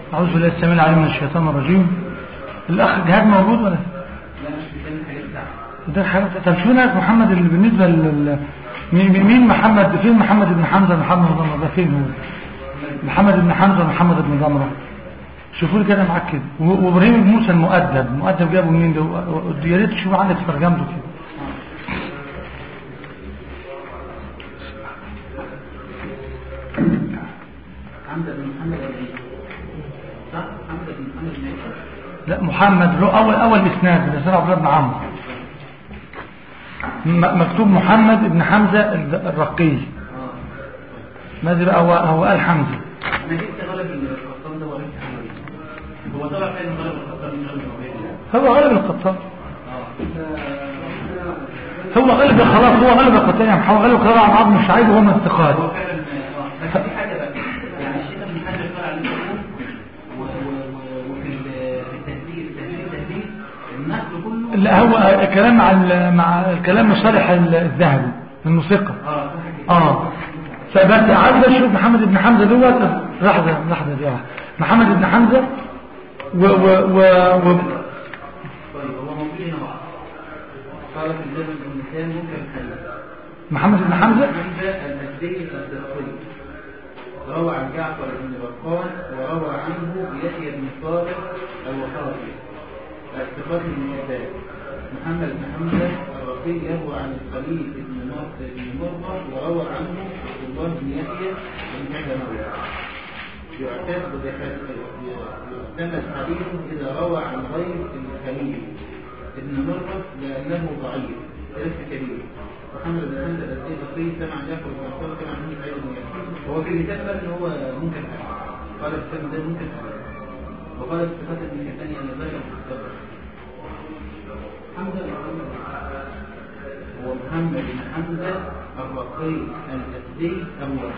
أعوذ بالله السميع العليم من الشيطان الرجيم الأخ جهاد موجود ولا لا مش بيتكلم حاجات بتاعته ده حاجة طب شو هناك محمد اللي بالنسبة لل مين مين محمد فين محمد بن حمزة محمد بن ضمرة ده فين هو محمد بن حمزة محمد بن ضمرة شوفوا لي كده معاك كده و- وابراهيم بن موسى المؤدب المؤدب جابه منين ده و- و- يا ريت تشوفوا عندك ترجمته كده حمزة بن محمد العيد صح حمزة بن محمد العيد لا محمد له اول اول اسناد ده سنة عبد الله بن عمرو م- مكتوب محمد بن حمزة الد- الرقي اه ماذا بقى هو هو قال حمزة انا جبت غلب الخطاب ده وعرفت حاجه هو طلع فعلا غلب الخطاب من غلب العبيد هو غلب القطان اه هو غلب خلاص هو غلب القطان يعني هو غلب القطان عن عظم الشعيب وهو من الثقات هو فعلا اه بس في حاجه بقى يعني الشيخ ابن حجر قال عليه الحكم و- و- و- وفي ال- في التهذيب التهذيب التهذيب النقل كله لا هو كلام مع ال- مع الكلام صالح الذهبي الموسيقى اه صح كده اه فبس عايز اشوف محمد بن حمزه دوت لحظه لحظه دي واحدة. محمد بن حمزه و و و, و طيب هو موجود هنا واحد قال في الجامع الإنسان ممكن حديث محمد بن حمزه حمزة المجدي الدرقي روى عن جعفر بن بقال وروى عنه يحيى بن صالح الوحاضي الثقات بن حبان محمد بن حمزة الرقي يروى عن الخليل بن مر- بن مرمر وروى عنه عبد الله بن يحيى بن كذا مرة يعتمد يعتمد حديثه إذا روى عن غير الخليل ابن مرمر لأنه ضعيف ليس كبير محمد بن حمد الزيغفي سمع جعفر بن عبد سمع منه سعيد بن يحيى هو في اللسان بقى ان هو ممكن حاجه قال الكتاب ده ممكن حاجه وقال الصفات ابن كتاني ان ذلك في الصبر حمزه هو محمد بن حمزه الرقي الاسدي اول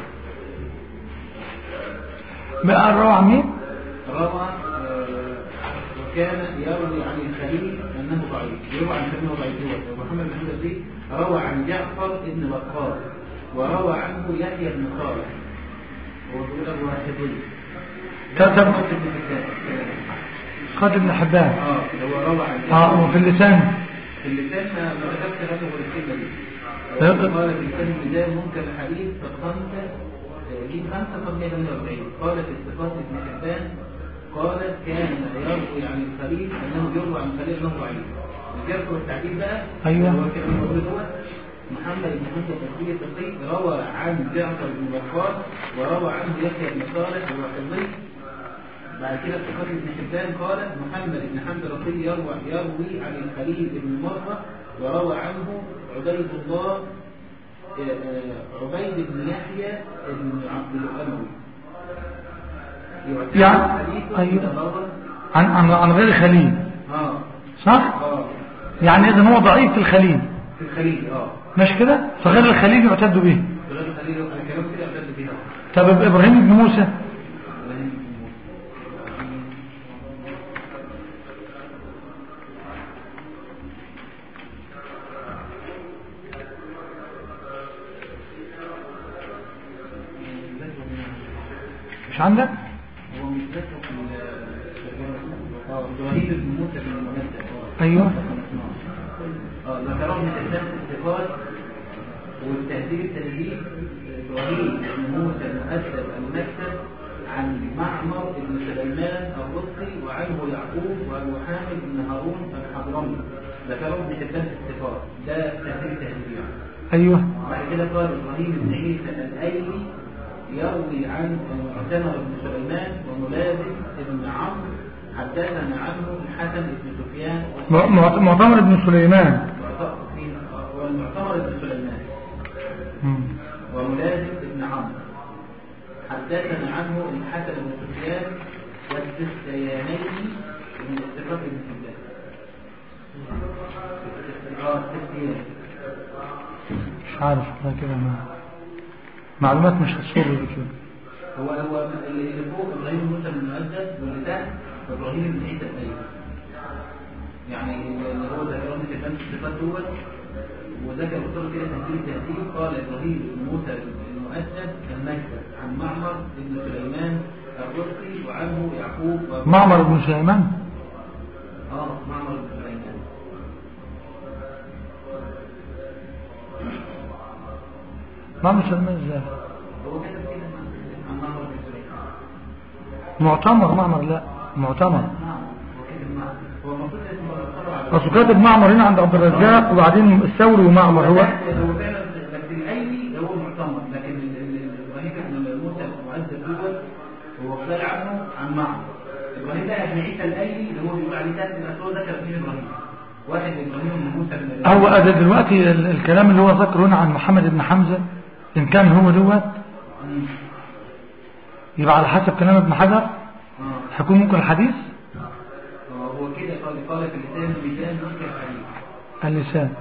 بقى الروع عن مين روى آه، وكان يروي عن الخليل انه ضعيف يروى عن الخليل انه ضعيف هو محمد بن حمزه الزي روى عن جعفر بن وقاص وروى عنه يحيى بن صالح هو بيقول ابو واحد طب- طب- ابن حبان خالد بن حبان اه هو روى عن اه جعفر وفي اللسان في اللسان ما ما ذكرت له غير الكلمه دي طيب. قال في لسان الميزان ممكن الحديث قد خمسه آه، دي خمسه قد 148 قال في الصفات ابن حبان قال كان يروي عن الخليل انه يروى عن الخليل انه ضعيف ذكرت التعديل بقى أيوة. هو كان موجود هو محمد بن حمزه التركي التقي روى عن جعفر بن وقاص وروى عنه يحيى بن صالح الوحيدي بعد كده في قتل ابن حبان قال محمد بن حمد الرقي يروي يروي عن الخليل بن مرة وروى عنه عبيد الله آه، آه، عبيد بن يحيى بن عبد الأموي يعتبر يعني- حديثه أيوة. إذا روى- عن عن عن غير خليل اه صح اه يعني اذا هو ضعيف في الخليل في الخليل اه مش كده فغير الخليل يعتد به في غير الخليل انا كلام كده اعتد فيها طب ابراهيم بن موسى مش عندك هو مش ذكر في ال- اه ابراهيم بن موسى بن المنزل ايوه اه ذكرهم من الاسلام الثقات والتهذيب التهذيب ابراهيم بن موسى المؤدب المكتب عن معمر بن سليمان الرقي وعنه يعقوب وابو حامد بن هارون الحضرمي ذكرهم من الاسلام الثقات ده تهذيب التهذيب يعني ايوه بعد كده قال ابراهيم بن عيسى الايلي يروي عن معتمر بن سليمان وملازم بن عمرو حدثنا عنه الحسن بن سفيان م- معت- معتمر بن سليمان والمعتمر بن سليمان مم. وملازم بن عمرو حدثنا عنه الحسن بن سفيان والسستيانين من الثقات بن حبان اه السستيان مش عارف ده كده ما معلومات مش هتصور دي كده هو هو اللي اللي فوق ابراهيم موسى بن المؤدب واللي تحت ابراهيم بن عيسى الايوبي يعني اللي هو ذكر من كتاب الصفات دوت وذكر قلت كده تهذيب التهذيب قال ابراهيم بن موسى المؤدب المكتب عن معمر بن سليمان الرزقي وعنه يعقوب و... معمر بن سليمان اه معمر بن سليمان معمر سليمان ازاي هو كتب كده عن معمر بن سليمان معتمر معمر لا معتمر نعم هو كتب معمر هو المفروض اسمه الطلب على اصل كاتب معمر هنا عند عبد الرزاق وبعدين الثوري ومعمر هو هو فعلا بس الايلي هو معتمر لكن ال- ال- ال- ابراهيم بن موسى المعذب دوت هو قال عنه عن معمر ابراهيم ده ابن عيسى الايلي اللي هو بيقول عليه تاني بس هو ذكر اثنين ابراهيم واحد ابراهيم بن موسى بن هو أده دلوقتي ال- الكلام اللي هو ذكره هنا عن محمد بن حمزة إن كان هو دوت مم. يبقى على حسب كلام ابن حجر اه هيكون ممكن الحديث هو كده قال قال في اللسان ميزان منكر حديث اللسان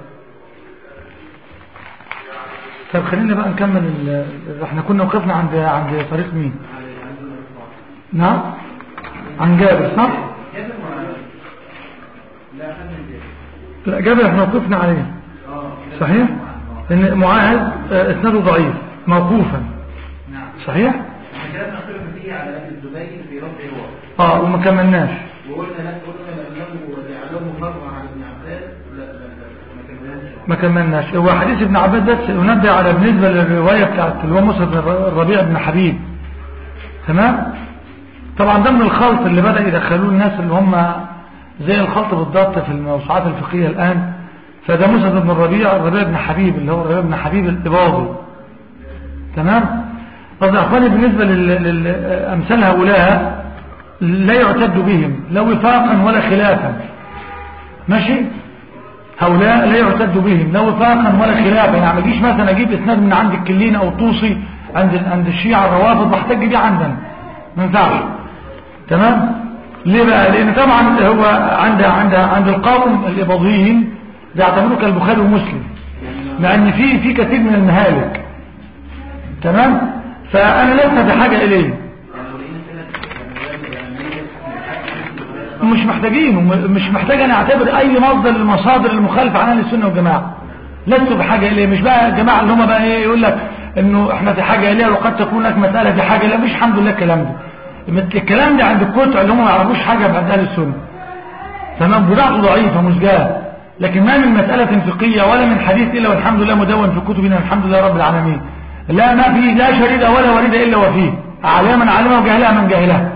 طب خلينا بقى نكمل ال- ال- احنا كنا وقفنا عند عند طريق مين على عند الرفاع نعم عن جابر صح جابر ولا لا خلينا جابر لا جابر احنا وقفنا عليه اه كده صحيح آه. ان معاذ آه، اسناده ضعيف موقوفا نعم صحيح احنا كده بنختلف فيه على ابن الزبير في رفع هو اه وما كملناش وقلنا لا قلنا لانه جعله فرع على ابن عباس لا لا لا ما كملناش ما كملناش هو حديث ابن عباس بس ينبه على بالنسبة للرواية بتاعت اللي هو مصر بن الربيع بن حبيب تمام طبعا ده من الخلط اللي بدأ يدخلوه الناس اللي هم زي الخلط بالضبط في الموسوعات الفقهية الآن فده موسى بن الربيع الربيع بن حبيب اللي هو الربيع بن حبيب الإباضي تمام طب يا اخواني بالنسبة للأمثال هؤلاء لا يعتد بهم لا وفاقا ولا خلافا ماشي هؤلاء لا يعتد بهم لا وفاقا ولا خلافا يعني ما اجيش مثلا اجيب اسناد من عند الكلين او الطوسي عند عند الشيعة الروافض واحتج بيه عندنا ما ينفعش تمام ليه بقى لان طبعا هو عند عند عند القوم الاباضيين بيعتبروه كالبخاري ومسلم مع ان في في كثير من المهالك تمام فانا لست بحاجه اليه يعني لو لقينا سنة يعني مية مش محتاجينه م- مش محتاج انا اعتبر اي مصدر للمصادر المخالفه عن اهل السنه والجماعه لست بحاجه اليه مش بقى الجماعه اللي هم بقى ايه يقول لك انه احنا في حاجه اليه وقد تكون لك مساله في حاجه لا مش الحمد لله الكلام ده مثل الكلام ده عند الكتع اللي هم ما يعرفوش حاجه بعد اهل السنه تمام بضاعته ضعيفه مش جاه لكن ما من مساله فقهيه ولا من حديث الا والحمد لله مدون في كتبنا الحمد لله رب العالمين لا ما في لا شريد ولا وريد الا وفيه عليها من علمه وجهلها من جهلها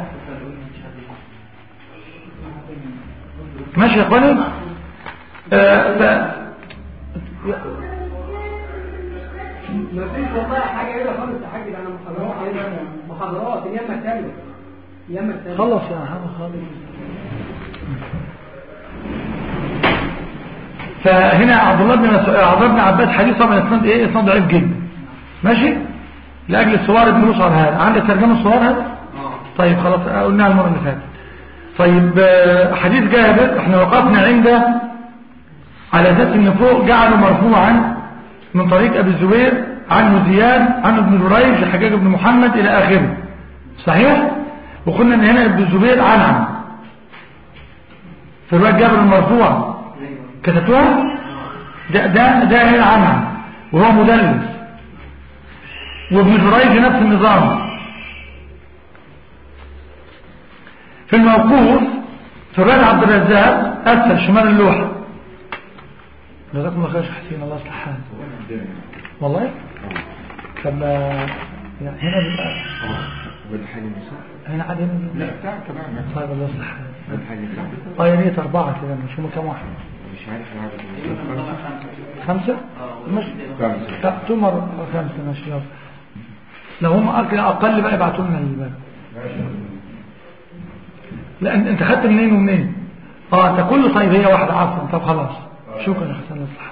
ماشي يا اخواني آه ف... ما فيش والله حاجه كده خالص يا حاج ده انا محاضرات هنا محاضرات ياما كامله ياما كامله خلص يا محمد خالص فهنا عبد الله بن مسعود عبد الله بن عباس حديث طبعا اسناد ايه اسناد ضعيف جدا ماشي لاجل السوار بن مسعر هذا عندك ترجمه السوار هذا اه طيب خلاص قلناها المره اللي فاتت طيب آه، حديث جابر احنا وقفنا عنده على ذات ان فوق جعله مرفوعا من طريق ابي الزبير عنه زياد عنه ابن جريج الحجاج بن محمد الى اخره صحيح وقلنا ان هنا ابن الزبير عنعن في روايه جابر المرفوع كتبتوها ده ده ده هنا عنعن وهو مدلس وابن جريج نفس النظام في الموقوف في روايه عبد الرزاق اسفل شمال اللوحه جزاكم الله خير يا شيخ حسين الله يصلح حالك والله طب آه، يعني هنا بيبقى والحاجة نساء هنا عادي هنا لا بتاع تمام طيب الله يصلح حالك والحاجة نساء اه يا ريت أربعة كده مش هم كام واحد مش عارف العدد خمسة مش خمسة لا تمر خمسة ماشي يلا لو هم أقل أقل بقى يبعتوا لنا الباب لا أنت أنت خدت منين ومنين اه أنت كله طيب هي واحدة عفوا طب خلاص شكرا يا حسن الله يصلح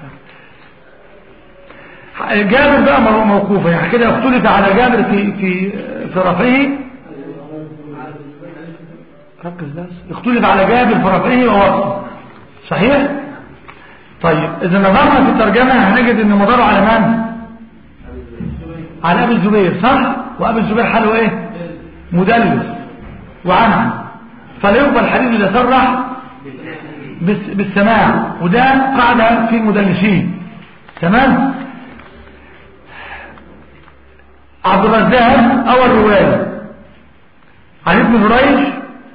حالك جابر بقى مو- موقوفة يعني كده اختلف على جابر في في في رفعه ركز بس اختلف على جابر في رفعه ووقفه صحيح طيب اذا نظرنا في الترجمة هنجد ان مداره على من على ابي الزبير صح وابي الزبير حاله ايه مدلس وعنعن فلا يقبل الحديث اذا صرح بس- بالسماع وده قاعدة في المدلسين تمام عبد الرزاق اول رواية عن ابن جريج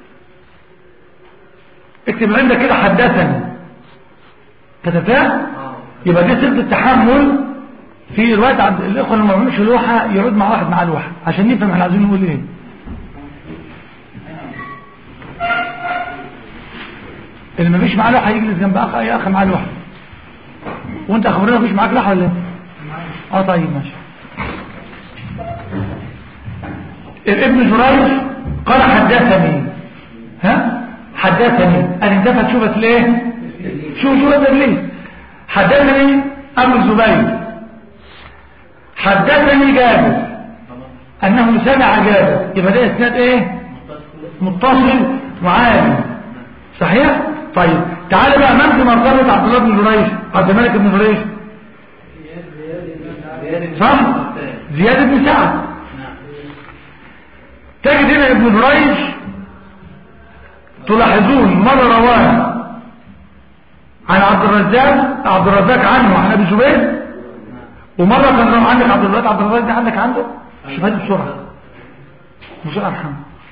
اكتب عندك كده حدثني كتبتها يبقى دي صيغه التحمل في روايه عبد الاخوه اللي ما بيعملوش لوحه يرد مع واحد مع لوحه عشان نفهم احنا عايزين نقول ايه اللي ما فيش معاه لوحه يجلس جنب اخ اي اخ معاه لوحه وانت اخبرنا مفيش معاك لوحه ولا ايه اه طيب ماشي ابن جريج قال حدثني ها حدثني ان انتفت شوفت ليه شوف شوفت ليه حدثني ابو الزبير حدثني جابر انه سمع جابر يبقى ده اسناد ايه متصل وعالي صحيح طيب تعال بقى من في مرتبه عبد الله بن جريج عبد الملك بن جريج صح زياد بن سعد تجد هنا ابن جريج تلاحظون مرة رواه عن عبد الرزاق عبد الرزاق عنه عن ابي زبير ومرة كان رواه عندك عبد الرزاق عبد الرزاق ده عندك عنده شوف هذه بسرعة بسرعة محمد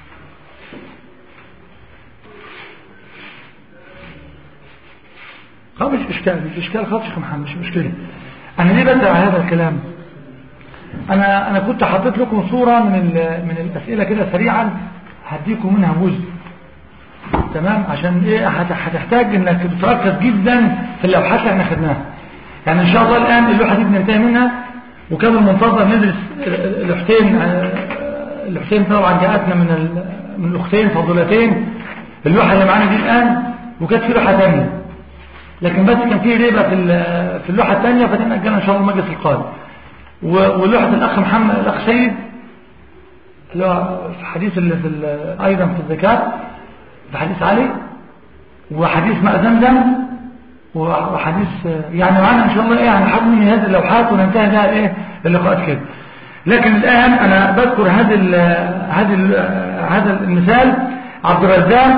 خلاص مش اشكال مش اشكال خالص يا محمد مش مشكلة انا ليه بدأ على هذا الكلام انا انا كنت حطيت لكم صورة من من الاسئلة كده سريعا هديكم منها جزء تمام عشان ايه هتحتاج انك تركز جدا في اللوحات اللي احنا خدناها يعني ان شاء الله الان اللوحة دي بننتهي منها وكان المنتظر ندرس اللوحتين اللوحتين طبعا جاءتنا من من الاختين فضلتين اللوحة اللي معانا دي الان وكانت في لوحة ثانيه لكن بس كان في ريبة في في اللوحة الثانية فدي نأجلها ان شاء الله المجلس القادم ولوحة الأخ محمد الأخ سيد اللي هو في حديث اللي في أيضا في الزكاة في حديث علي وحديث ماء زمزم وحديث يعني معانا إن شاء الله إيه هنحاول من هذه اللوحات وننتهي بها إيه اللقاءات كده لكن الآن أنا بذكر هذا ال هذا ال هذا المثال عبد الرزاق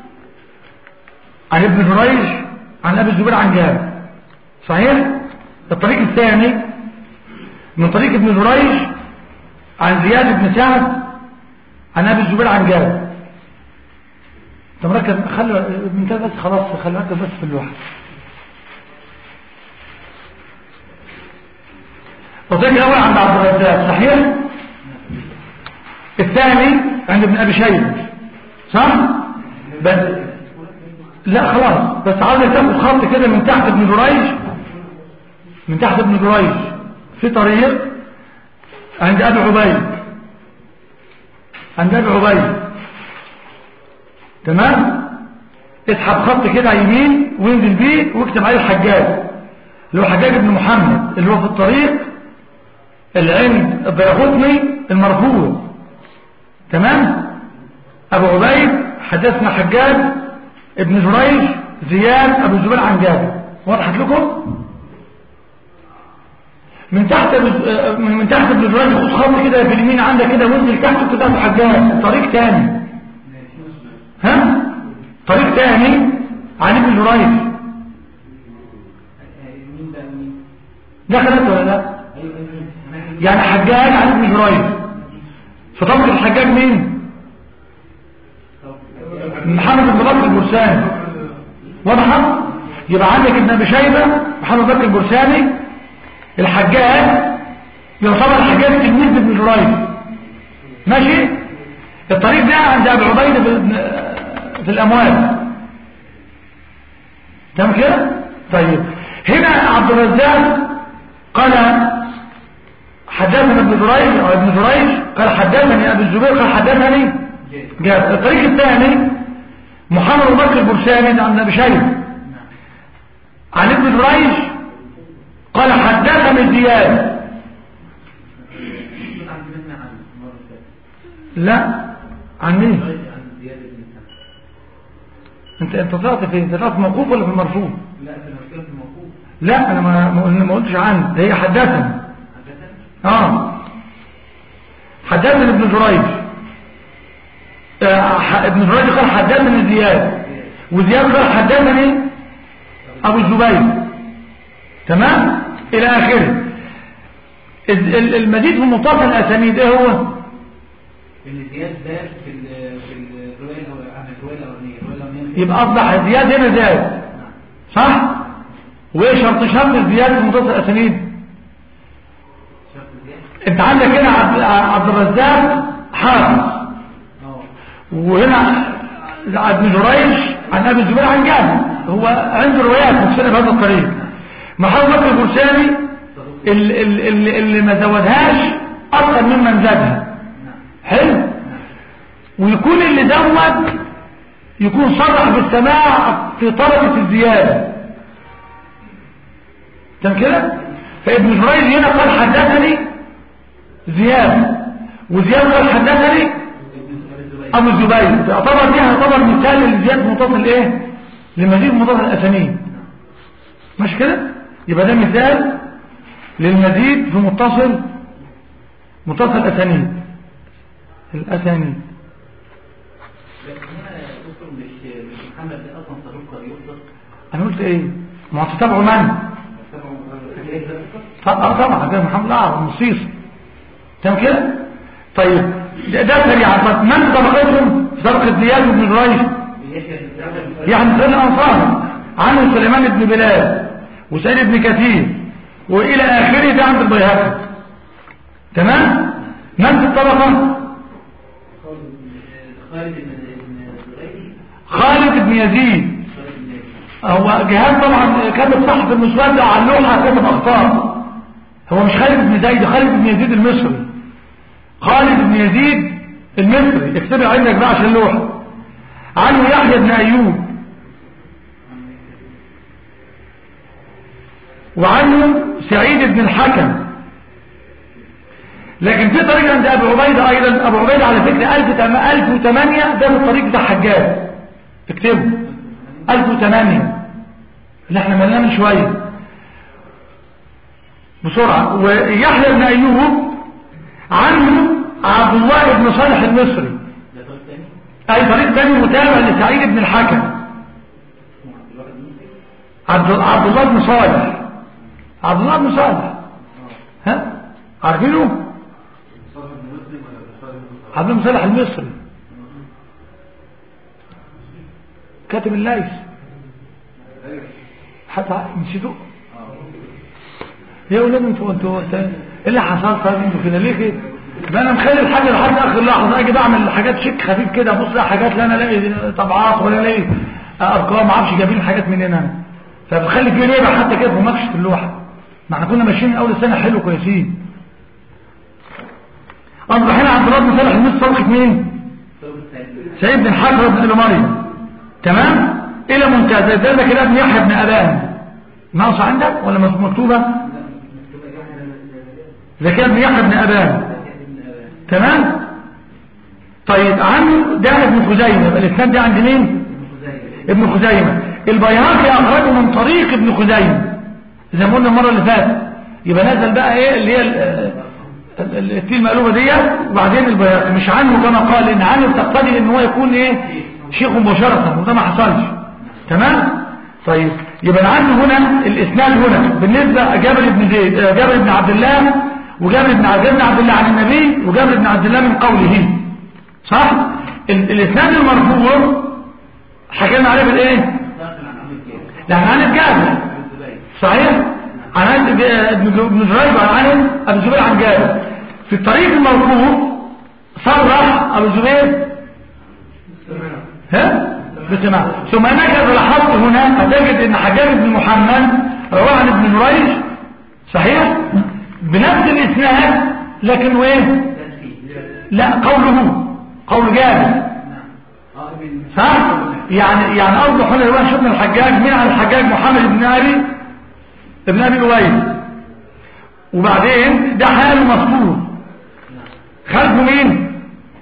عن ابن جريج عن أبي الزبير عن جابر صحيح الطريق الثاني من طريق ابن جريج عن زياد بن سعد عن ابي الزبير عن جابر انت مركز خلي انت بس خلاص خلي مركز بس في اللوحه الطريق الاول عند عبد الرزاق صحيح الثاني عند ابن ابي شيبه صح بس لا خلاص بس عاوز تاخد خط كده من تحت ابن جريج من تحت ابن جريج في طريق عند أبي عبيد عند أبي عبيد تمام اسحب خط كده يمين وانزل بيه واكتب عليه الحجاج اللي هو حجاج بن محمد اللي هو في الطريق اللي عند الدرغوطني المرفوع تمام أبو عبيد حدثنا حجاج ابن جريج زياد أبو الزبير عن جابر وضحت لكم؟ من تحت من تحت ابن جريج خد خط كده في اليمين عندك كده وانزل تحت كده الحجاج طريق تاني ها طريق تاني عن ابن جريج دخلت ولا لا يعني حجاج عن ابن جريج فطبق الحجاج مين محمد بن بكر البرساني واضحه يبقى عندك ابن ابي شيبه محمد بكر البرساني الحجاج يعتبر الحجاج تلميذ ابن جريج ماشي الطريق ده عند ابي عبيده في الاموال تمام كده طيب هنا عبد الرزاق قال حدثنا ابن جريج او ابن جريج قال حدثني ابي الزبير قال حدثني جاب الطريق الثاني محمد بن بكر البرساني عن ابي شيبه عن ابن جريج قال حدثني زياد لا عن مين انت انت طلعت فين انت طلعت موقوف ولا في المرفوع لا في المشكلة في الموقوف لا انا ما ما ما قلتش عن هي حدثني اه حدثني ابن جريج آه، ح- ابن جريج قال حدثني زياد وزياد قال حدثني ابو الزبير تمام الى اخره ال- ال- المزيد في مطلق الاسانيد ايه هو ان زياد ده في ال- الرواية الأولانية الرواية الأولانية يبقى أصبح زياد هنا زاد صح وايه شرط شرط الزيادة في متصل الأسانيد شرط زيادة انت عندك هنا عبد, عبد الرزاق حافظ اه وهنا ابن جريج عن ابي الزبير عن جابر هو عنده روايات مفسره بهذا الطريق محمد بكر البرساني اللي, اللي, اللي ما زودهاش اكثر ممن زادها حلو ويكون اللي زود يكون صرح بالسماع في طرفة الزيادة تم كده فابن جريج هنا قال حدثني زياد وزياد قال حدثني ابو الزبير تعتبر دي هتعتبر مثال لزيادة متصل ايه لمزيد متصل الاسانيد مش كده يبقى ده مثال للمزيد في متصل متصل الاسانيد الاسانيد لكن هنا يا دكتور مش مش محمد ده أصلا صدوق قد يخطئ انا قلت ايه ما هو تتابعوا من طب- اه طبعا ده محمد الاعرج مصيص تمام كده طيب ده, ده سريعا طب من طبقتهم في طبقه زياد بن جريج يحيى بن سعد يعني سيدنا الانصار عنه سليمان بن بلال وسعيد بن كثير والى اخره ده عند البيهقي تمام من في الطبقه خالد بن بن زبير خالد بن يزيد خالد بن يزيد هو جهاد طبعا كتب صح في المسود على اللوحه كتب اخطاء هو مش خالد بن زيد خالد بن يزيد المصري خالد بن يزيد المصري اكتبها عندك بقى عشان اللوحه عنه يحيى بن ايوب وعنه سعيد بن الحكم لكن في طريق عند ابو عبيده ايضا ابو عبيده على فكره 1008 ده في الطريق بتاع حجاج اكتبه 1008 اللي احنا ملنا من شويه بسرعه ويحيى بن ايوب عنه عبد الله بن صالح المصري ده طريق تاني اي طريق تاني متابع لسعيد بن الحكم اسمه عبد الواحد المصري عبد عبد الله بن صالح عبد الله بن صالح ها عارفينه عبد الله بن صالح المصري كاتب الليث حتى نسيتوه يا ولاد انتوا انتوا انتوا- ايه اللي حصل طيب انتوا كده ليه كده ده انا مخلي الحاجه لحد اخر لحظه اجي بعمل حاجات شيك خفيف كده ابص لا حاجات لا انا الاقي طبعات ولا الاقي ارقام ما اعرفش جايبين الحاجات منين انا فبخلي في ليبه حتى كده في مناقشه اللوحه ما احنا كنا ماشيين من اول السنه حلو كويسين اصبح هنا عبد الله بن صالح المصري طبقه مين طريق الثاني سعيد بن حجر بن ابي مريم تمام الى منتهى زي ده كده ابن يحيى بن ابان ناقص عندك ولا مش مكتوبه اذا كان ابن يحيى بن ابان تمام طيب عنه ده ابن خزيمه يبقى الاسناد ده عند مين ابن خزيمه البيهقي اخرجه من طريق ابن خزيمه زي ما قلنا المره اللي فاتت يبقى نزل بقى ايه اللي هي ال- ال- ال- التي المقلوبه ديت وبعدين البيهقي مش عنه كما قال ان عنه بتقتضي ان هو يكون ايه شيخ مباشره وده ما حصلش تمام طيب يبقى عنده هنا الاسناد هنا بالنسبه جابر بن زيد آه، جابر بن عبد الله وجابر بن عبد بن عبد الله عن النبي وجابر بن عبد الله من قوله صح ال- الاسناد المرفوع حكينا عليه بالايه داخل عن عمل كده ده عن الجابر ابن زبير صحيح عن عن ابن ابن جريج عن عن ابو زبير عن جابر في الطريق المرفوع صرح ابو زبير ها بسماع ثم انك اذا لاحظت هنا هتجد ان حجاج بن محمد رواه عن ابن جريج صحيح بنفس الاسناد لكن وايه تنفيذ لا قوله قول جابر نعم اه ابن صح يعني يعني اوضح هنا الوان شفنا الحجاج مين عن الحجاج محمد بن ابي ابن ابي اويس وبعدين ده حاله مذكور خلفه مين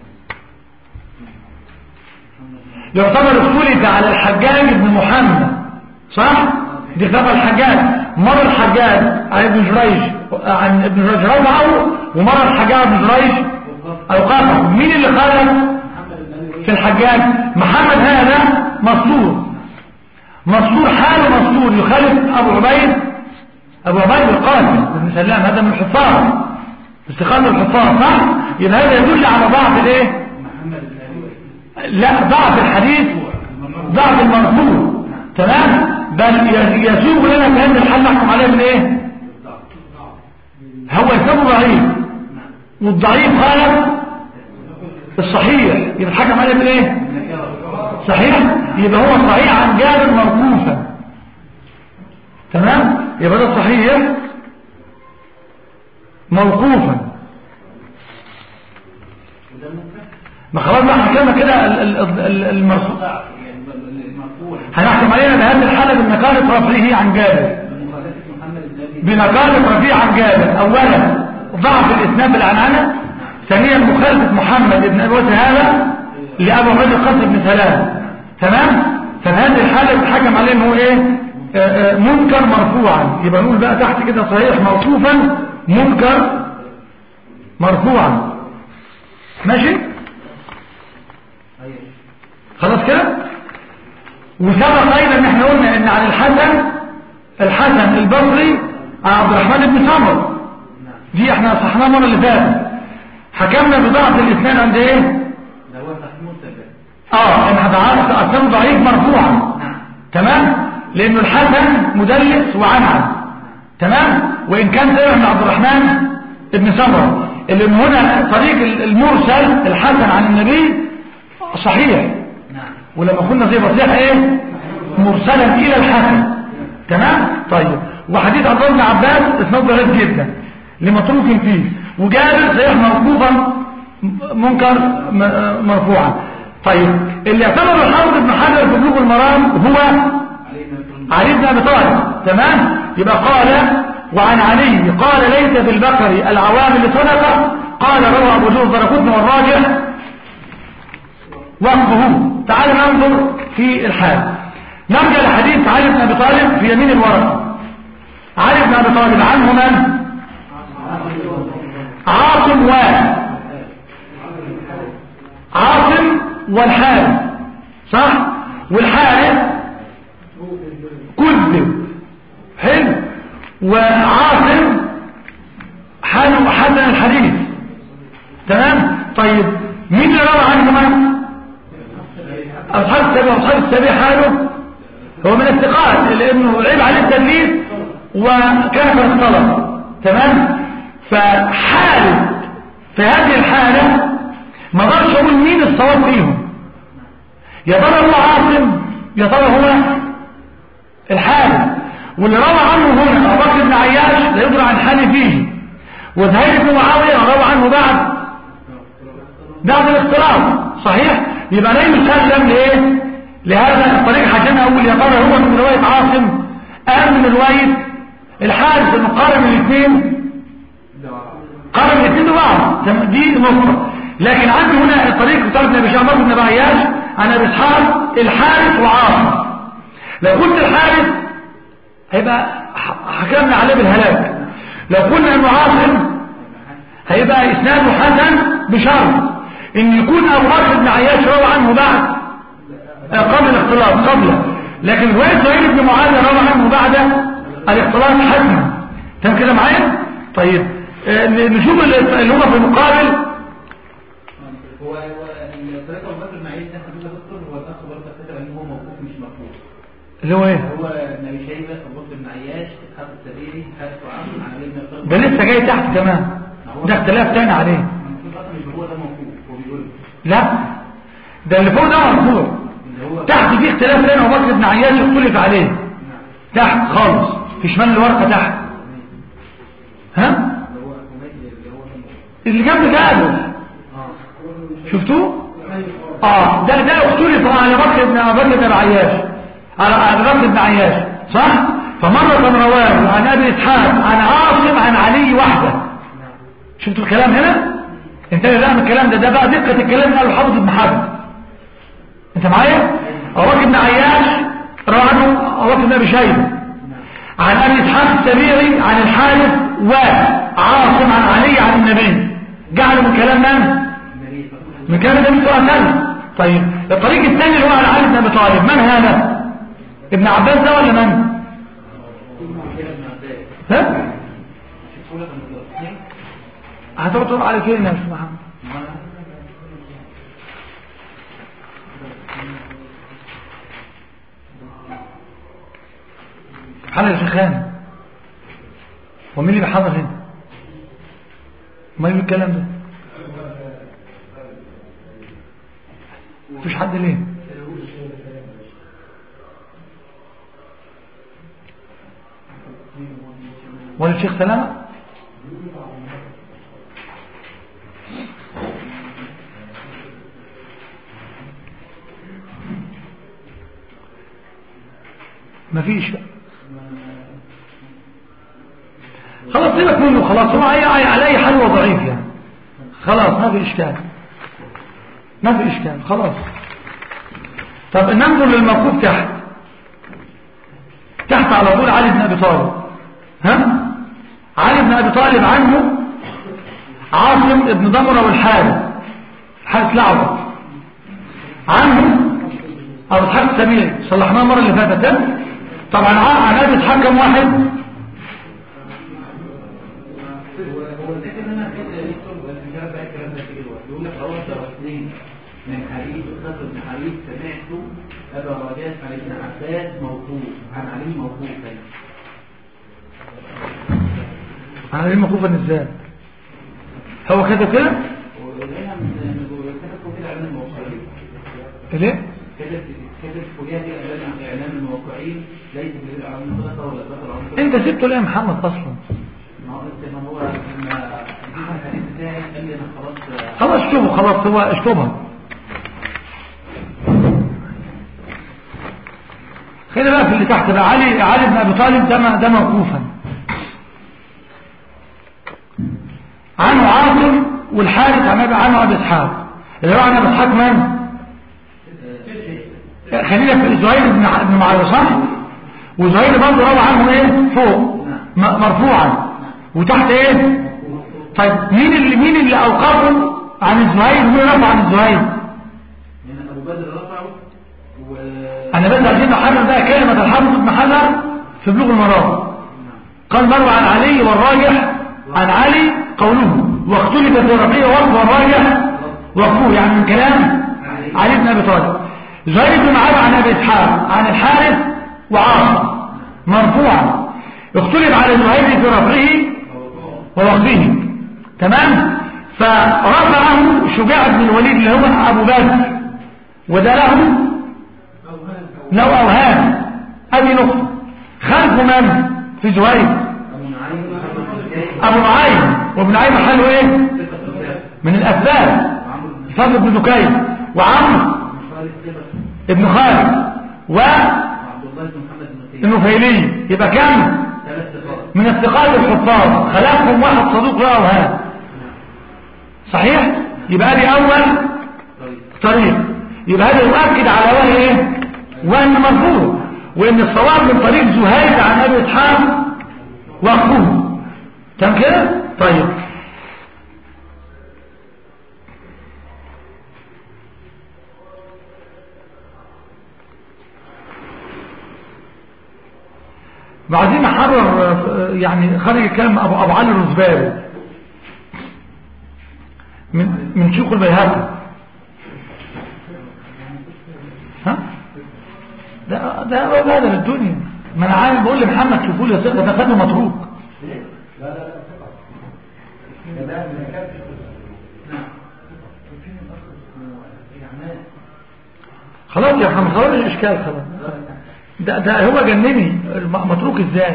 يعتبر اختلف على الحجاج بن محمد صح دي خلاف الحجاج مر الحجاج عن ابن جريج عن ابن جريج رفعه ومر الحجاج بن جريج اوقافه مين اللي خالف في الحجاج محمد هذا مصدور مصدور حاله مصدور يخالف ابو عبيد ابو عبيد القاسم بن سلام هذا من الحفاظ استقامة الحفاظ صح يبقى هذا يدل على ضعف الايه محمد بن ابي وائل لا ضعف الحديث ضعف المرفوع تمام بل ي- يسوق لنا في هذا الحال نحكم عليه من ايه هو يسمى ضعيف والضعيف خالف الصحيح يبقى الحكم عليه من ايه صحيح يبقى هو صحيح عن جابر موقوفا تمام يبقى ده صحيح موقوفا ما خلاص بقى حكمنا كده ال- ال- ال- المرفوع المرفوع هنحكم علينا بهذه الحالة بنكالة رفعه عن جابر بمخالفة محمد بن أبي بنكالة رفيع عن جابر أولا ضعف الإسناد بالعنعنة ثانيا مخالفة محمد بن أبي وجه هذا لأبو عبيد القاسم بن سلام تمام فهذه الحالة بتحكم عليه إن هو إيه آه، آه، منكر مرفوعا يبقى نقول بقى تحت كده صحيح موصوفا منكر مرفوعا ماشي خلاص كده وسبق ايضا ان احنا قلنا ان عن الحسن الحسن البصري عن عبد الرحمن بن سمر دي احنا صحناها المره اللي فاتت حكمنا بضعف الاثنين عند ايه ده هو محمود سبب اه ان هتعرف اصلا ضعيف مرفوعا نعم تمام لانه الحسن مدلس وعنعن تمام وان كان سمع من عبد الرحمن ابن سمره اللي من هنا طريق المرسل الحسن عن النبي صحيح نعم ولما قلنا زي بصيح ايه مرسلا الى الحسن تمام طيب وحديث عبد الله بن عباس اسناد ضعيف جدا لمتروك فيه وجابر صحيح موقوفا م- منكر م- مرفوعا طيب اللي اعتبر الحافظ ابن حجر في بلوغ المرام هو علي بن ابي طالب تمام يبقى قال وعن علي قال ليس في البقر العوامل صدقه قال روى ابو جوز درقطني والراجح وقفه تعال ننظر في الحال نرجع لحديث علي بن ابي طالب في يمين الورقه علي بن ابي طالب عنه من عاصم و عاصم والحارث صح والحارث كذب حلو وعاصم حلو حسن الحديث تمام طيب مين اللي روى عنه من أصحاب السبع أصحاب السبع حاله هو من الثقات لأنه عيب عليه التدليس وكان في الطلب تمام فحالة في هذه الحالة ما اقدرش اقول مين الصواب فيهم يا ترى هو عاصم يا ترى هو الحارث واللي روى عنه هنا ابو بكر بن عياش لا يدرى عن حال فيه وزهير بن معاويه روى عنه بعد بعد الاختلاط صحيح يبقى لا يسلم لايه لهذا الطريق حاجنا اقول يا ترى هو من روايه عاصم ام من روايه الحارث المقارن الاثنين قارن الاثنين ببعض تم- دي نقطه لكن عندي هنا الطريق بتاع ابن ابي شعبان بن ابي عياش عن ابي اسحاق الحارث وعاصم لو قلت الحارث هيبقى ح- حكمنا عليه بالهلاك لو قلنا انه عاصم هيبقى اسناده حسن بشرط ان يكون ابو بكر بن عياش روى عنه بعد آه، قبل الاختلاط قبله لكن روايه زهير بن معاذ روى عنه بعد الاختلاط حتما تمام كده معايا طيب آه، ن- نشوف اللي اللي هو في المقابل هو هو الطريقة أبو بكر المعين ده حدود دكتور هو الأخ برضه كتب إن هو موقوف مش مرفوع اللي هو ايه هو نبي شيبة أبو بكر بن عياش إسحاق السبيري حارث وعاصم عن علي بن أبي ده طالب لسه جاي تحت كمان ده اختلاف تاني عليه المفروض أصلا يبقى هو ده موقوف هو بيقول لا ده اللي فوق ده مرفوع اللي هو تحت في اختلاف تاني ابو بكر بن عياش اختلف عليه تحت خالص في شمال الورقه تحت ها اللي هو حميد اللي هو اللي جنب جابر شفتوه اه ده ده اختلف على بكر بن ابي بكر بن عياش على ابي بكر بن عياش صح فمرة رواه عن ابي اسحاق عن عاصم عن علي وحده شفتوا الكلام هنا انتبه بقى من الكلام ده ده بقى دقة الكلام قاله حافظ ابن حجر انت معايا ابو بكر بن عياش روى عنه ابو بكر بن ابي شيبه عن ابي اسحاق السبيعي عن الحارث وعاصم عن علي عن النبي جعلوا من كلام من النبي صلى الله عليه من كلام النبي صلى الله عليه وسلم طيب الطريق الثاني اللي هو عن علي بن ابي طالب من هذا ابن عباس ده ولا من وسلم كده ابن عباس ها شوفوا لك المدرسين هتقعد تقول على فين يا استاذ محمد حلق الشيخان ومين اللي بيحضر هنا ما يقول الكلام ده مفيش حد ليه ولا الشيخ سلامة مفيش بقى خلاص سيبك منه خلاص هو أي على اي حال هو ضعيف يعني خلاص ما في اشكال ما في اشكال خلاص طب ننظر للموقوف تحت تحت على طول علي بن ابي طالب ها علي بن ابي طالب عنه عاصم بن ضمرة والحارث حارث لعبة عنه ابو اسحاق السبيعي صلحناه المره اللي فاتت ها؟ طبعا عن ابي اسحاق كم واحد هو هو الفكره ان انا كده دكتور بس مش عارف بقى الكلام ده كده دلوقتي يقول لك روى الدرسين من حديث الخطر بن حديث سمعت ابا رجاء عن ابن عباس موقوف عن علي موقوفا انا ليه موقوفا ازاي هو كتب كده وهنا من كتب كده اعلان الموقعين ليه كتب كتب فوجئت اعلان اعلان الموقعين ليس في اعلان الخلفاء ولا فتره عمر انت سبته ليه يا محمد اصلا ما هو انت ما هو لما جيت الحديث بتاعي قال لي انا خلاص خلاص اشطبه خلاص هو اشطبها خلي بقى في اللي تحت بقى علي علي بن ابي طالب ده م- ده موقوفا عنه عاصم والحارث عن ابي عنه ابي اسحاق اللي هو عن ابي اسحاق من خلينا في زهير بن ع- بن معاويه صح وزهير برضه روى عنه ايه فوق م- مرفوعا وتحت ايه طيب مين اللي مين اللي اوقفه عن الزهير ومين رفع عن الزهير يعني ابو بدر رفعه و انا بس عايزين نحرر بقى كلمه الحافظ ابن حجر في بلوغ المرام قال مروى عن علي والراجح عن علي قوله واختلف في ربيع وقف والراجح وقفوه يعني من كلام علي بن ابي طالب زهير بن معاذ عن ابي اسحاق عن الحارث وعاصم مرفوعا اختلف على زهير في رفعه ووقفه تمام فرفعه شجاع بن الوليد اللي هو ابو بكر وده له لو اوهام ادي نقطه خلف من في زهير ابو نعيم محمد بن زكي ابو نعيم وابن نعيم محله ايه ثقة ثابت من الافلام وعمرو بن فضل بن دكين وعمرو خالد ثقة ابن خالد وعبد الله بن محمد بن سيد والنفيلي يبقى كم ثلاث ثقات من الثقات الحفاظ خلفهم واحد صدوق له اوهام صحيح يبقى دي اول طيب طريق يبقى هذا يؤكد على وهي ايه وان مرفوع وان الصواب من طريق زهير عن ابي اسحاق وقفوه تمام كده طيب بعدين نحرر آه، يعني خرج الكلام ابو ابو علي الرزباوي من من شيوخ البيهقي ها ده ده هذا للدنيا ما انا عارف بقول لمحمد شوفوا لي ثقه ده خده متروك خلاص يا محمد خلاص الاشكال خلاص ده ده هو جنني الم- متروك ازاي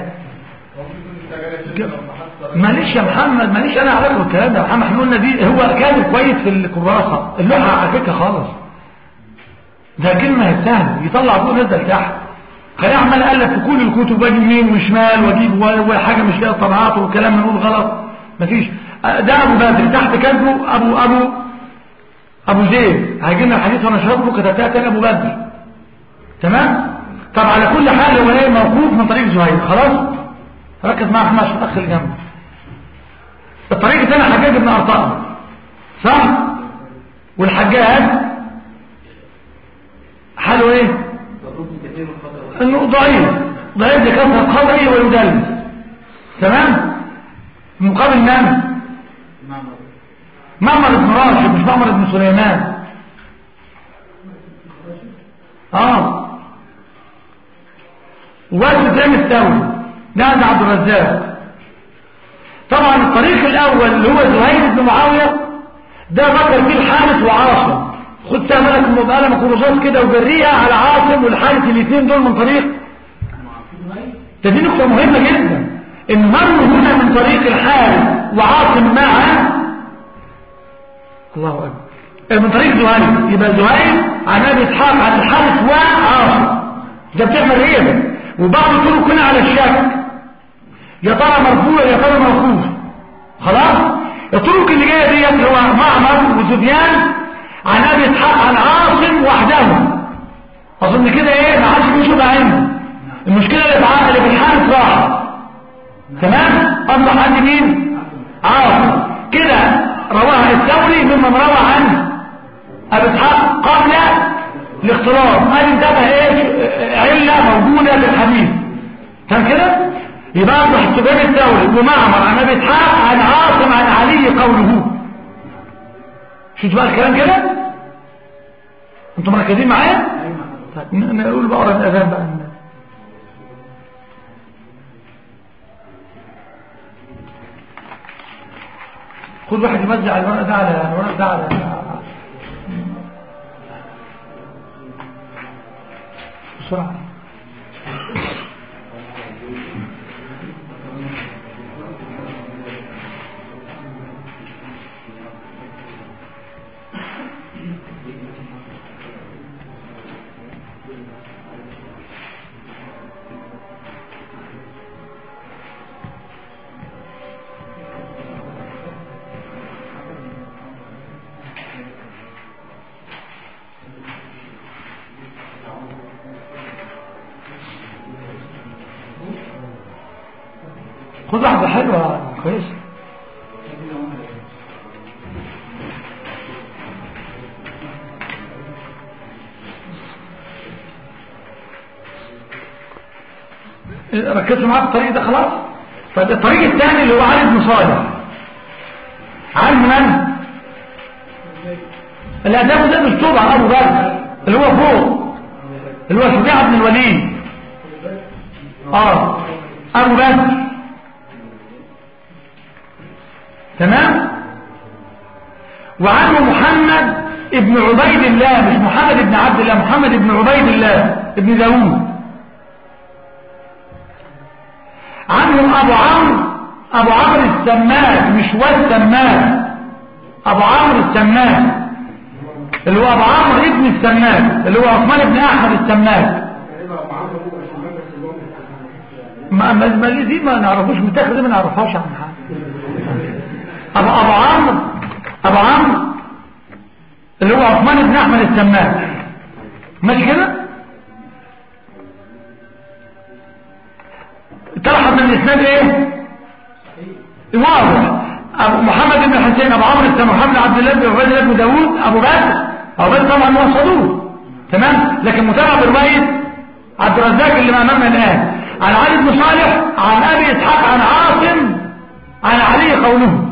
معلش يا محمد معلش انا عارف الكلام ده يا محمد احنا قلنا دي هو كاتب كويس في الكراسه اللوحه على فكره خالص ده كلمه سهل يطلع فوق نزل تحت خليه عمال الف في كل الكتب واجي يمين وشمال واجيب و- وحاجه مش لاقي طبعات وكلام نقول غلط مفيش آه، ده ابو بدر تحت كاتبه ابو ابو ابو زيد هيجي لنا الحديث وانا شرحه كتبتها تاني ابو بدر تمام طب على كل حال هو ايه موقوف من طريق زهير خلاص ركز مع احمد عشان الاخ اللي جنبه الطريق الثاني حجاج بن ارطاء صح والحجاج حاله ايه صدوق كثير الخطأ انه ضعيف ضعيف لكثره خطئه ويدلس تمام مقابل من معمر معمر بن راشد مش معمر بن سليمان اه وسفيان الثوري ده عند عبد الرزاق طبعا الطريق الاول اللي هو زهير بن معاويه ده ذكر فيه الحارث وعاصم خد تعملك مبقالة مكروزات كده وجريها على عاصم والحارث الاثنين دول من طريق ده دي نقطة مهمة جدا ان مر هنا من طريق الحارث وعاصم معا الله اكبر من طريق زهير يبقى زهير عن ابي اسحاق عن الحارث وعاصم ده بتعمل ايه وبعض الطرق هنا على الشك يا ترى مرفوع يا ترى موقوف خلاص الطرق اللي جايه ديت هو معمر وسفيان عن ابي اسحاق عن عاصم وحده اظن كده ايه ما حدش بيشوف عندي المشكله اللي في اللي في الحارث راح تمام اصبح عندي مين عاصم كده رواها الثوري ممن روى عن ابي اسحاق قبل الاختلاط ادي انتبه ايه عله موجوده في الحديث كان كده يبقى اصبح السفيان الثوري ومعمر عن ابي اسحاق عن عاصم عن علي قوله شوف بقى الكلام كده انتم مركزين معايا طيب نقول بقى الاذان بقى خد واحد يمزع الورق ده على الورق ده على بسرعه خد واحدة حلوة كويسة ركزوا معايا الطريق ده خلاص طيب الطريق الثاني اللي هو علي بن صالح عن من الاداب ده مش طبعا ابو بكر اللي هو فوق اللي هو شجاع بن الوليد اه ابو بكر تمام وعنه محمد ابن عبيد الله مش محمد ابن عبد الله محمد ابن عبيد الله ابن داوود عنه ابو عمرو ابو عمرو السماك مش والسماك ابو عمرو السماك اللي هو ابو عمرو ابن السماك اللي هو عثمان بن احمد السماك ما ما ما دي ما نعرفوش متاخد ما نعرفهاش عن حد ابو ابو عمرو ابو عمرو اللي هو عثمان بن احمد السماك ماشي كده تلاحظ من الاسناد ايه واضح ابو محمد بن حسين ابو عمرو بن محمد عبد الله بن عبيد الله بن داوود ابو بكر ابو بكر طبعا هو صدوق تمام لكن متابع بروايه عبد الرزاق اللي امامنا الان عن علي بن صالح عن ابي اسحاق عن عاصم عن علي قوله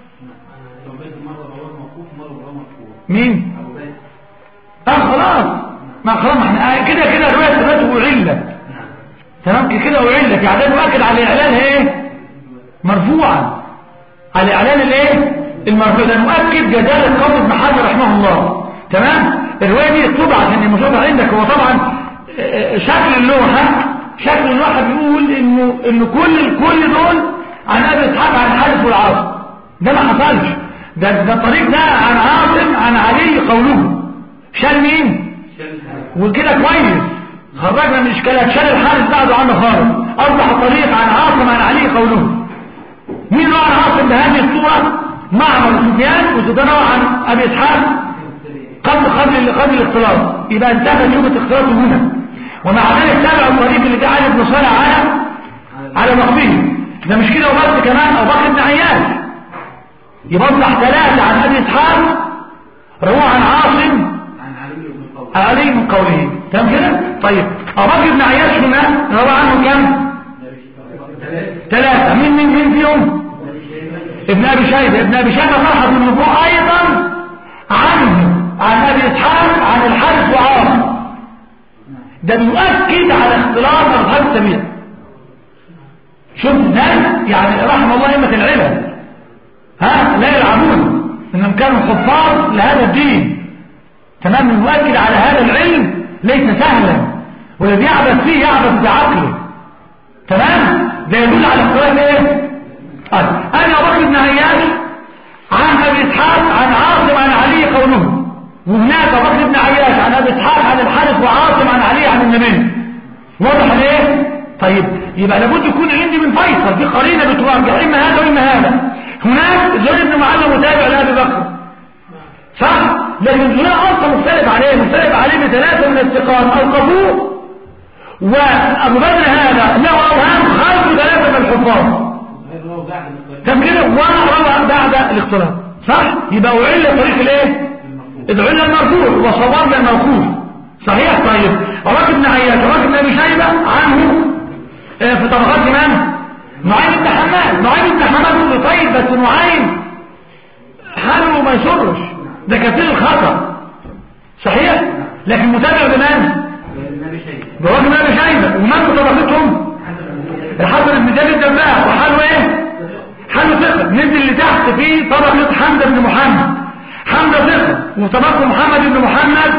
مين اه خلاص ما خلاص ما احنا كده كده الروايه ثبت وعله تمام كده وعله يعني ده مؤكد على الاعلان ايه مرفوعا على الاعلان الايه المرفوع ده مؤكد جدال قول ابن حجر رحمه الله تمام الروايه دي اكتبها عشان المشروع عندك هو طبعا شكل اللوحه شكل اللوحه بيقول انه انه كل كل دول عن ابي اسحاق عن حارث والعاصم ده ما حصلش ده ده الطريق ده عن عاصم عن علي قوله شال مين وكده كويس خرجنا من اشكالات شال الحارث بعده عنه خالص اصبح الطريق عن عاصم عن علي قوله مين هو عن عاصم بهذه الصوره معمر سفيان وسفيان عن ابي اسحاق قبل قبل قبل الاختلاط يبقى انتهى اليوم الاختلاط هنا ومع ذلك تابع الطريق اللي جه علي بن صالح على على نقبه ده مش كده وبس كمان ابو بكر بن عياش يوضح ثلاثة عن أبي إسحاق روى عن عاصم عن علي من قوله تمام كده طيب أبو بكر بن عياش هنا روى عنه كم ثلاثة مين مين مين فيهم ابن أبي شيبة ابن أبي شيبة فرحة بالنبوة أيضا عنه عن أبي إسحاق عن الحارث وعاصم ده بيؤكد على اختلاط اصحاب السبيل شوف ناس يعني رحم الله ائمه العلم ها لا يلعبون انهم كانوا حفاظ لهذا الدين تمام يؤكد على هذا العلم ليس سهلا والذي يعبث فيه يعبث بعقله تمام ده يدل على اختلاف ايه طيب انا بكر بن عياش عن ابي اسحاق عن عاصم عن علي قوله وهناك بكر بن عياش عن ابي اسحاق عن الحارث وعاصم عن علي عن النبي واضح ليه طيب يبقى لابد يكون عندي من فيصل في قرينه بترجع اما هذا واما هذا هناك زهير بن معلم متابع لابي بكر صح لكن زهير اصلا مختلف عليه مختلف عليه بثلاثه من الثقات اوقفوه وابو بدر هذا له اوهام خلف ثلاثه من الحفاظ هو بعد من كم كده وروى بعد الاختلاط صح يبقى أعل طريق الايه العل المرفوع وصواب الموقوف صحيح طيب عراك بن عياش عراك بن ابي شيبه عنه آه، في طبقات من نعيم بن حماد نعيم بن حماد بن طيب بس نعيم حاله ما يسرش ده كثير الخطا صحيح لكن متابع بمن النبي شيء بوجه بن ابي شيبه ومن في طبقتهم الحسن بن زيد الدباغ وحاله ايه حاله ثقه نزل لتحت في طبقه حمزه بن محمد حمزه ثقه وطبقه محمد بن محمد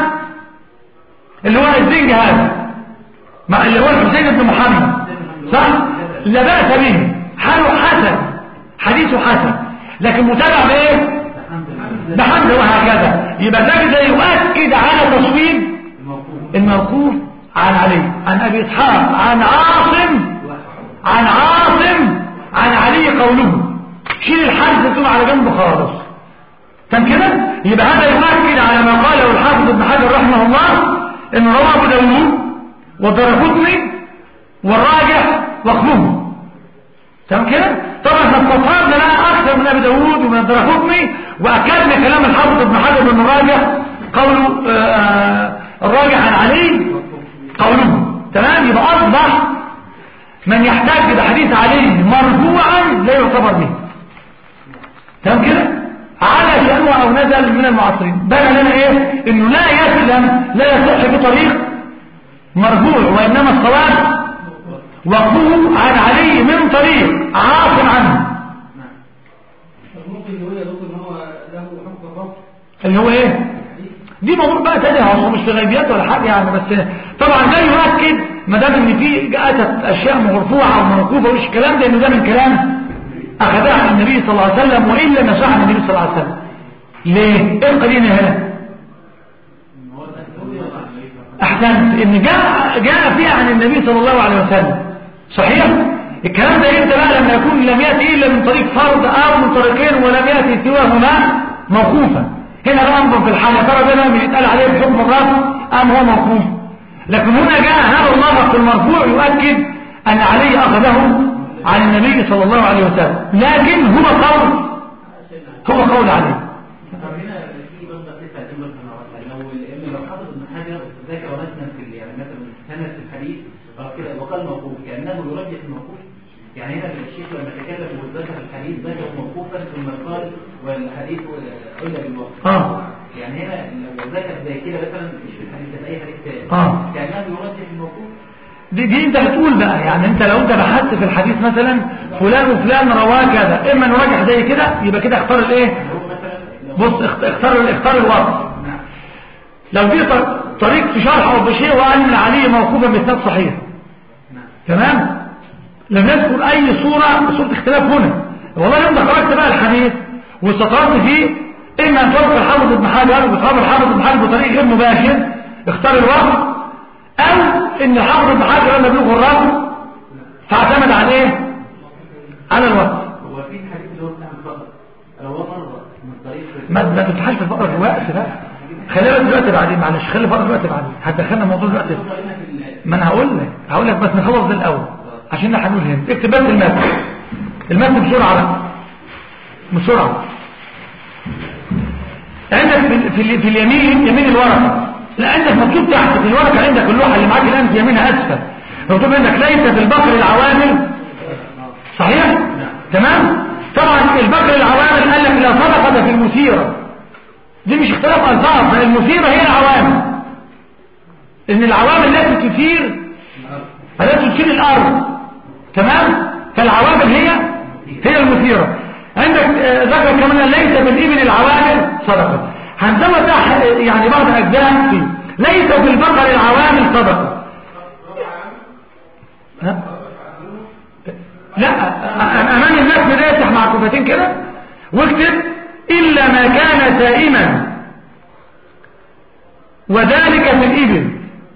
اللي هو الزنج هذا مع اللي هو الحسين بن محمد صح لا باس به حاله حسن حديثه حسن لكن متابع بايه بحمزه وهكذا يبقى ده يؤكد على تصويب الموقوف الموقوف عن علي عن ابي اسحاق عن عاصم عن عاصم عن علي قوله شيل الحدث ثم على جنب خالص كان كده يبقى هذا يؤكد على ما قاله الحافظ ابن حجر رحمه الله ان رواه ابو داوود والدرقطني والراجح وخلوه تمام كده طبعا احنا استطردنا لها اكثر من ابي داوود ومن الدرقطني واكدنا كلام الحافظ ابن حجر بن الراجح قوله آه الراجح عن علي قوله تمام يبقى اصبح من يحتاج بحديث علي مرفوعا لا يعتبر به تمام كده على شأنه او نزل من المعاصرين بقى لنا ايه انه لا يسلم لا يصح بطريق مرفوع وانما الصواب وقفه عن علي من طريق عاصم عنه ممكن يقول يا دكتور ان هو له حكم الرفض اللي هو ايه دي موضوع بقى تاني هو مش في غيبيات ولا حاجه يعني بس طبعا ده يؤكد ما دام ان في اتت اشياء مرفوعه وموقوفه ومش الكلام ده ان ده من كلام اخذها عن النبي صلى الله عليه وسلم والا نشاء عن النبي صلى الله عليه وسلم ليه ايه القرينه هنا احسنت ان جاء جاء فيها عن النبي صلى الله عليه وسلم صحيح الكلام ده امتى بقى لما يكون لم ياتي الا من طريق فرد او من طريقين ولم ياتي سواهما موقوفا هنا بقى انظر في الحال يا ترى ده بقى بيتقال عليه بحكم الرفع ام هو موقوف لكن هنا جاء هذا اللفظ في المرفوع يؤكد ان علي اخذه عن النبي صلى الله عليه وسلم لكن هو قول هو قول عليه طب هنا في برضه تسعة دي برضه لو لان لو حافظ ابن حجر ذكر مثلا في ال- يعني مثلا سند في الحديث أو كده وقال موقوف كانه يرجح الموقوف يعني هنا الشيخ لما تكلم وذكر الحديث ذكر موقوفا ثم قال والحديث الا بالوقت اه يعني هنا لو ذكر زي كده مثلا مش في الحديث ده في اي حديث تاني آه. كانه يرجح الموقوف دي, دي انت بتقول بقى يعني انت لو انت بحثت في الحديث مثلا فلان وفلان رواه كذا اما نراجح زي كده يبقى كده اختار الايه هو مثلا لو بص اخت- اختار اختار الوضع نعم لو في ط- طريق في شرح او بشيء وقال ان عليه موقوفا باسناد صحيح نعم تمام لم يذكر اي صورة صورة اختلاف هنا والله يوم ده خرجت بقى الحديث واستطردت فيه اما ان توقف الحافظ ابن حجر بخبر الحافظ ابن حجر بطريق غير مباشر اختار الوقت او ان الحافظ ابن حجر لما بلغ الرفض فاعتمد على ايه على الوقت هو في الحديث اللي هو بتاع الفقر لو هو مره من طريق ما ما تفتحش في الفقره دلوقتي بقى خلينا دلوقتي بعدين معلش خلي الفقره دلوقتي بعدين هتدخلنا الموضوع دلوقتي هنا في ال- ما انا هقول لك هقول لك بس نخلص ده الاول عشان احنا هنقول هنا اكتب بس المتن المتن بسرعه بقى بسرعه عندك في, في, في اليمين يمين الورقه لا عندك مكتوب تحت في الورقه عندك اللوحه اللي معاك الان في يمينها اسفل مكتوب عندك ليس في البقر العوامل صحيح تمام طبعا البقر العوامل قال لك لا صدقه في المثيره دي مش اختلاف الفاظ المثيره هي العوامل ان العوامل التي تثير التي تثير الارض تمام فالعوامل هي هي المثيرة عندك آه، ذكر كمان ليس بالابن العوامل صدقة هنزود ده يعني بعض اجزاء فيه ليس في البقر العوامل صدقة ها؟ لا أ- امام الناس ده يفتح مع كفتين كده واكتب الا ما كان سائما وذلك في الابل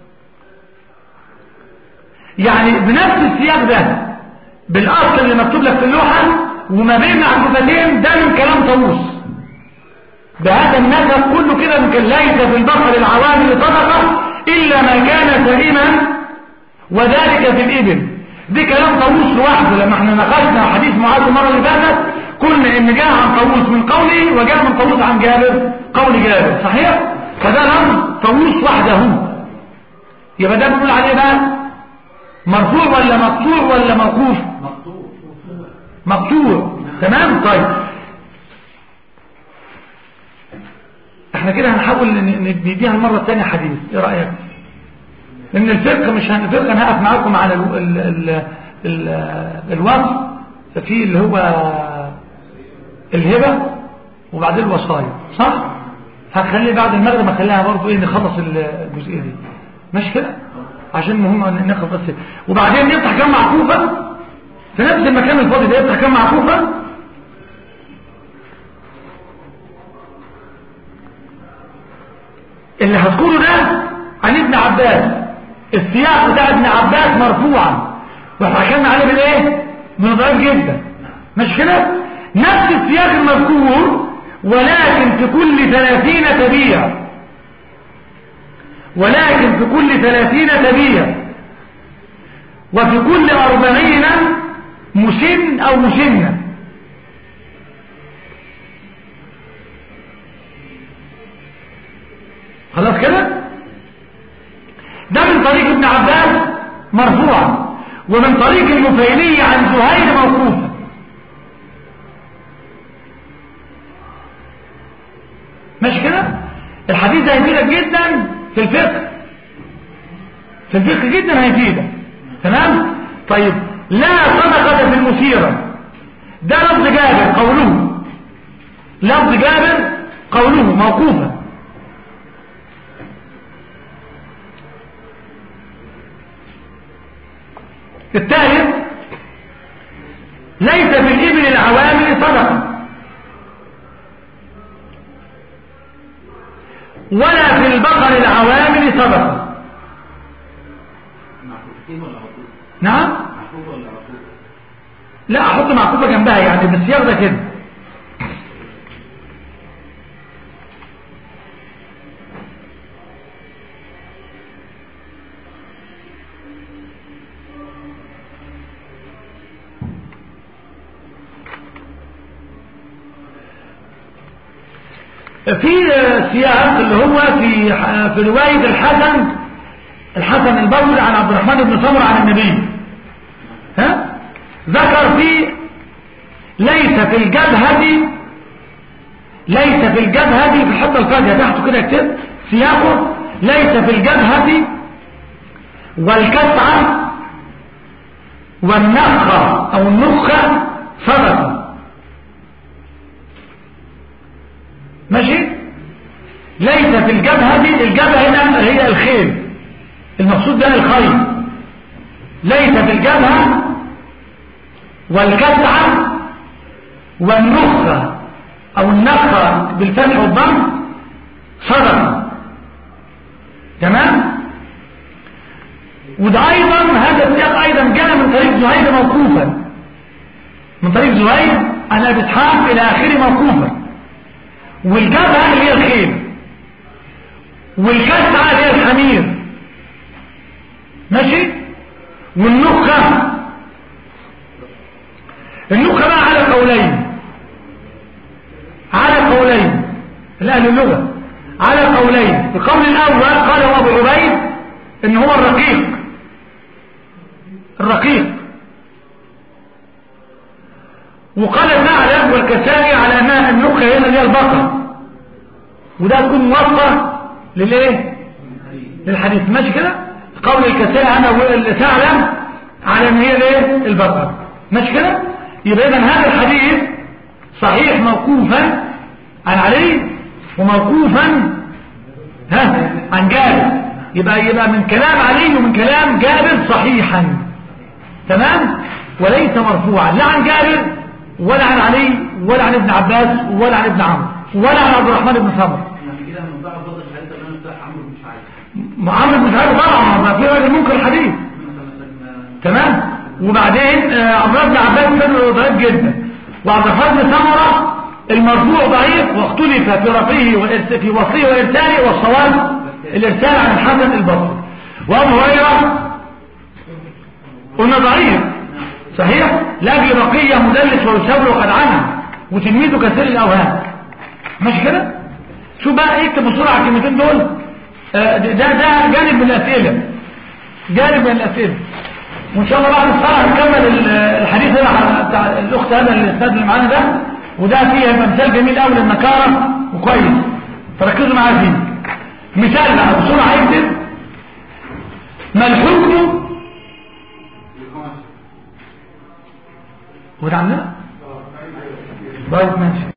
يعني بنفس السياق ده بالاصل اللي مكتوب لك في اللوحه وما بين معكوفتين ده من كلام طاووس بهذا النسب كله كده من كان ليس في البقر العوامل صدقه الا ما كان سليما وذلك في الابل دي كلام طاووس لوحده لما احنا ناقشنا حديث معاذ المره اللي فاتت قلنا ان جاء عن طاووس من قوله وجاء من طاووس عن جابر قول جابر صحيح فده لفظ طاووس وحده يبقى ده بنقول عليه بقى مرفوع ولا مقطوع ولا موقوف مقطوع مقطوع تمام طيب احنا كده هنحاول ن- ن- نديها المرة الثانية حديث ايه رأيك ان الفقه مش هن... الفقه انا هقف معاكم على ال... ال... ال... ال... الوصف في اللي هو الهبة وبعدين الوصايا صح هنخلي بعد المغرب هخليها برضه ايه نخلص ال- الجزئية دي ماشي كده عشان مهم ناخد بس وبعدين نفتح كام معكوفة في نفس المكان الفاضي ده يفتح كام معكوفة اللي هتقوله ده عن ابن عباس السياق بتاع ابن عباس مرفوعا وحكمنا عليه بالايه من ضعيف جدا مش كده نفس السياق المذكور ولكن في كل ثلاثين تبيع ولكن في كل ثلاثين تبيع وفي كل أربعين مسن أو مسنة خلاص كده ده من طريق ابن عباس مرفوعا ومن طريق المفيلي عن زهير موقوفا ماشي كده الحديث ده هيفيدك جدا في الفقه في الفقه جدا هيفيدك تمام طيب لا صدقة في المثيرة ده لفظ جابر قوله لفظ جابر قوله موقوفا الثالث ليس في الإبل العوامل صدقة ولا في البقر العوامل صدقة معكوفتين ولا عطوف نعم معكوف ولا عطوف لا احط معكوفة جنبها يعني بالسياق ده كده في سياق اللي هو في في رواية الحسن الحسن البصري عن عبد الرحمن بن سمر عن النبي ها ذكر في ليس في الجبهة ليس في الجبهة في الحته الفاضية تحته كده اكتب سياقه ليس في الجبهة والكسعة والنخة او النخة صدقة ماشي ليس في الجبهة الجبهة هنا هي الخيل المقصود بها الخيل ليس في الجبهة والكسعة والنخة او النخة بالفتح والضم صدقة تمام وده ايضا هذا السياق ايضا جاء من طريق زهير موقوفا من طريق زهير عن ابي اسحاق الى اخره موقوفا والجبهة اللي هي الخيل والكسعة اللي هي الحمير ماشي والنخة النخة بقى على قولين على قولين الأهل اللغة على قولين القول الأول قال هو أبو عبيد إن هو الرقيق الرقيق وقال الثعلب والكسائي على أنها النخة هنا اللي هي البقر وده تكون موصفة للإيه للحديث ماشي كده قول الكسائي انا والثعلب على ان هي الايه البقر ماشي كده يبقى اذا هذا الحديث صحيح موقوفا عن علي وموقوفا ها عن جابر يبقى يبقى من كلام علي ومن كلام جابر صحيحا تمام وليس مرفوعا لا عن جابر ولا عن علي ولا عن ابن عباس ولا عن ابن عمرو ولا عن عبد الرحمن بن صبر يعني كده من ضعف ضد الحديث اللي انا بتاع عمرو بن شعيب عمرو بن سعيد طبعا ما في راجل منكر الحديث مثلا مثلا تمام وبعدين آه، عبد الله بن عباس كان ضعيف جدا وعبد الرحمن بن سمره المرفوع ضعيف واختلف في رفعه وإرس- في وصله وارساله والصواب الارسال عن الحسن البصري وابو هريره قلنا ضعيف صحيح لاجل بقيه مدلس ويشاور وقد عنها وتلميذه كثير الاوهام ماشي كده شو بقى اكتب بسرعه الكلمتين دول آه، ده ده جانب من الاسئله جانب من الاسئله وان شاء الله بعد الصلاه نكمل ال- الحديث هنا على بتاع الاخت هذا الاستاذ اللي معانا ده وده فيه هيبقى مثال جميل قوي للنكاره وكويس فركزوا معايا فيه مثال بقى بسرعه اكتب ما الحكم وده عندنا طيب ماشي